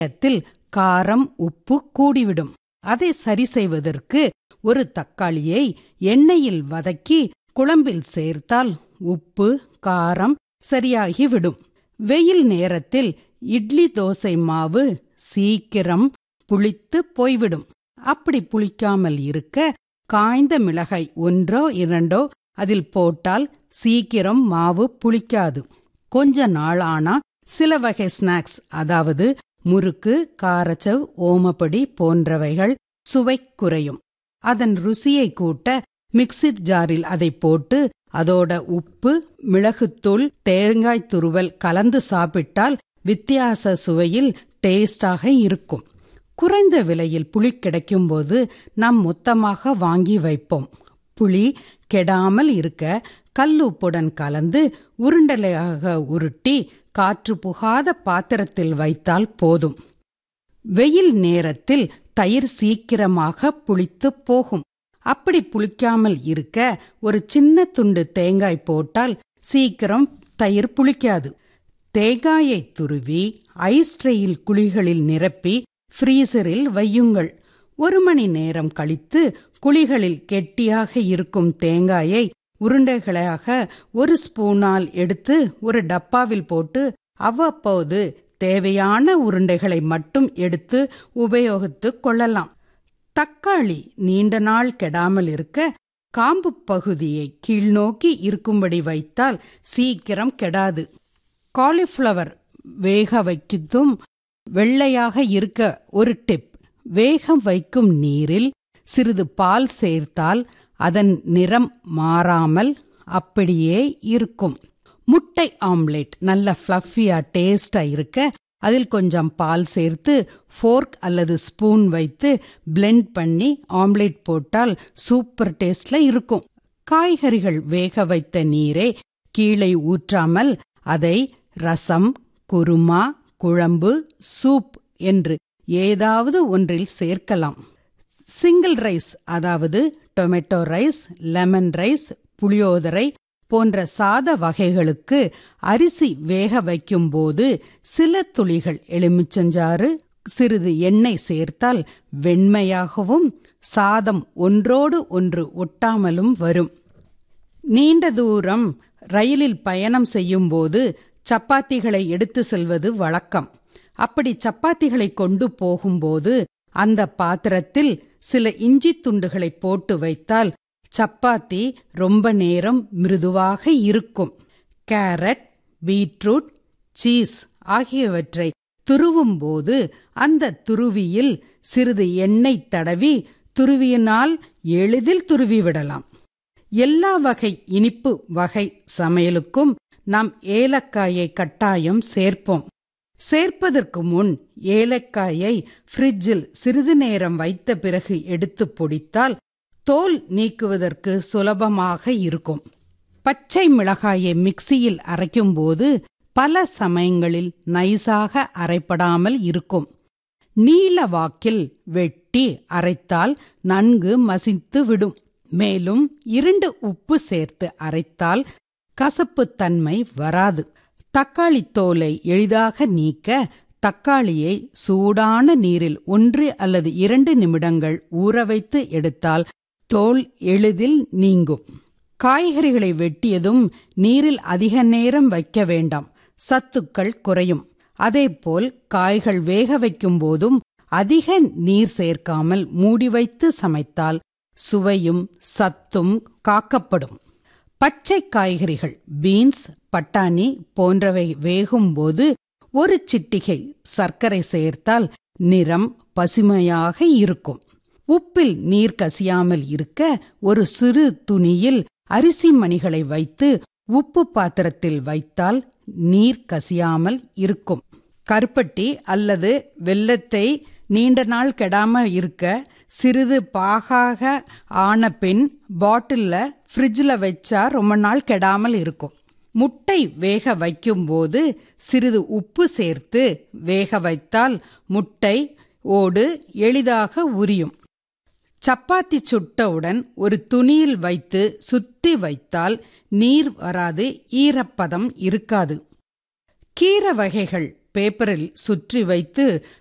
நேரத்தில் காரம் உப்பு கூடிவிடும் அதை சரி செய்வதற்கு ஒரு தக்காளியை எண்ணெயில் வதக்கி குழம்பில் சேர்த்தால் உப்பு காரம் சரியாகிவிடும் வெயில் நேரத்தில் இட்லி தோசை மாவு சீக்கிரம் புளித்து போய்விடும் அப்படி புளிக்காமல் இருக்க காய்ந்த மிளகாய் ஒன்றோ இரண்டோ அதில் போட்டால் சீக்கிரம் மாவு புளிக்காது கொஞ்ச நாளானா சில வகை ஸ்நாக்ஸ் அதாவது முறுக்கு காரச்சவ் ஓமப்படி போன்றவைகள் சுவை குறையும் அதன் ருசியை கூட்ட மிக்சிட் ஜாரில் அதை போட்டு அதோட உப்பு மிளகுத்தூள் தேங்காய் துருவல் கலந்து சாப்பிட்டால் வித்தியாச சுவையில் டேஸ்டாக இருக்கும் குறைந்த விலையில் புளி கிடைக்கும்போது நாம் மொத்தமாக வாங்கி வைப்போம் புளி கெடாமல் இருக்க கல்லுப்புடன் கலந்து உருண்டலையாக உருட்டி காற்று புகாத பாத்திரத்தில் வைத்தால் போதும் வெயில் நேரத்தில் தயிர் சீக்கிரமாக புளித்து போகும் அப்படி புளிக்காமல் இருக்க ஒரு சின்ன துண்டு தேங்காய் போட்டால் சீக்கிரம் தயிர் புளிக்காது தேங்காயை துருவி ஐஸ் ட்ரேயில் குழிகளில் நிரப்பி ஃப்ரீசரில் வையுங்கள் ஒரு மணி நேரம் கழித்து குழிகளில் கெட்டியாக இருக்கும் தேங்காயை உருண்டைகளாக ஒரு ஸ்பூனால் எடுத்து ஒரு டப்பாவில் போட்டு அவ்வப்போது தேவையான உருண்டைகளை மட்டும் எடுத்து உபயோகித்துக் கொள்ளலாம் தக்காளி நீண்ட நாள் கெடாமல் இருக்க காம்பு பகுதியை கீழ்நோக்கி இருக்கும்படி வைத்தால் சீக்கிரம் கெடாது காலிஃப்ளவர் வேக வைக்கிறதும் வெள்ளையாக இருக்க ஒரு டிப் வேக வைக்கும் நீரில் சிறிது பால் சேர்த்தால் அதன் நிறம் மாறாமல் அப்படியே இருக்கும் முட்டை ஆம்லெட் நல்ல ஃப்ளஃபியா டேஸ்டா இருக்க அதில் கொஞ்சம் பால் சேர்த்து ஃபோர்க் அல்லது ஸ்பூன் வைத்து பிளெண்ட் பண்ணி ஆம்லெட் போட்டால் சூப்பர் டேஸ்ட்ல இருக்கும் காய்கறிகள் வேக வைத்த நீரை கீழே ஊற்றாமல் அதை ரசம் குருமா குழம்பு சூப் என்று ஏதாவது ஒன்றில் சேர்க்கலாம் சிங்கிள் ரைஸ் அதாவது டொமேட்டோ ரைஸ் லெமன் ரைஸ் புளியோதரை போன்ற சாத வகைகளுக்கு அரிசி வேக வைக்கும்போது சில துளிகள் எலுமிச்சஞ்சாறு சிறிது எண்ணெய் சேர்த்தால் வெண்மையாகவும் சாதம் ஒன்றோடு ஒன்று ஒட்டாமலும் வரும் நீண்ட தூரம் ரயிலில் பயணம் செய்யும்போது சப்பாத்திகளை எடுத்து செல்வது வழக்கம் அப்படி சப்பாத்திகளை கொண்டு போகும்போது அந்த பாத்திரத்தில் சில இஞ்சி துண்டுகளை போட்டு வைத்தால் சப்பாத்தி ரொம்ப நேரம் மிருதுவாக இருக்கும் கேரட் பீட்ரூட் சீஸ் ஆகியவற்றை துருவும்போது அந்த துருவியில் சிறிது எண்ணெய் தடவி துருவியினால் எளிதில் துருவிவிடலாம் எல்லா வகை இனிப்பு வகை சமையலுக்கும் நாம் ஏலக்காயை கட்டாயம் சேர்ப்போம் சேர்ப்பதற்கு முன் ஏலக்காயை ஃப்ரிட்ஜில் சிறிது நேரம் வைத்த பிறகு எடுத்து பொடித்தால் தோல் நீக்குவதற்கு சுலபமாக இருக்கும் பச்சை மிளகாயை மிக்சியில் அரைக்கும்போது பல சமயங்களில் நைஸாக அரைப்படாமல் இருக்கும் நீல வாக்கில் வெட்டி அரைத்தால் நன்கு மசித்து விடும் மேலும் இரண்டு உப்பு சேர்த்து அரைத்தால் கசப்புத்தன்மை வராது தக்காளி தோலை எளிதாக நீக்க தக்காளியை சூடான நீரில் ஒன்று அல்லது இரண்டு நிமிடங்கள் ஊற வைத்து எடுத்தால் தோல் எளிதில் நீங்கும் காய்கறிகளை வெட்டியதும் நீரில் அதிக நேரம் வைக்க வேண்டாம் சத்துக்கள் குறையும் அதேபோல் காய்கள் வேக வைக்கும் போதும் அதிக நீர் சேர்க்காமல் மூடி வைத்து சமைத்தால் சுவையும் சத்தும் காக்கப்படும் பச்சை காய்கறிகள் பீன்ஸ் பட்டாணி போன்றவை வேகும்போது ஒரு சிட்டிகை சர்க்கரை சேர்த்தால் நிறம் பசுமையாக இருக்கும் உப்பில் நீர் கசியாமல் இருக்க ஒரு சிறு துணியில் அரிசி மணிகளை வைத்து உப்பு பாத்திரத்தில் வைத்தால் நீர் கசியாமல் இருக்கும் கருப்பட்டி அல்லது வெல்லத்தை நீண்ட நாள் கெடாம இருக்க சிறிது பாகாக ஆன பின் பாட்டில்ல ஃப்ரிட்ஜில் வச்சா ரொம்ப நாள் கெடாமல் இருக்கும் முட்டை வேக வைக்கும்போது சிறிது உப்பு சேர்த்து வேக வைத்தால் முட்டை ஓடு எளிதாக உரியும் சப்பாத்தி சுட்டவுடன் ஒரு துணியில் வைத்து சுத்தி வைத்தால் நீர் வராது ஈரப்பதம் இருக்காது கீரை வகைகள் பேப்பரில் சுற்றி வைத்து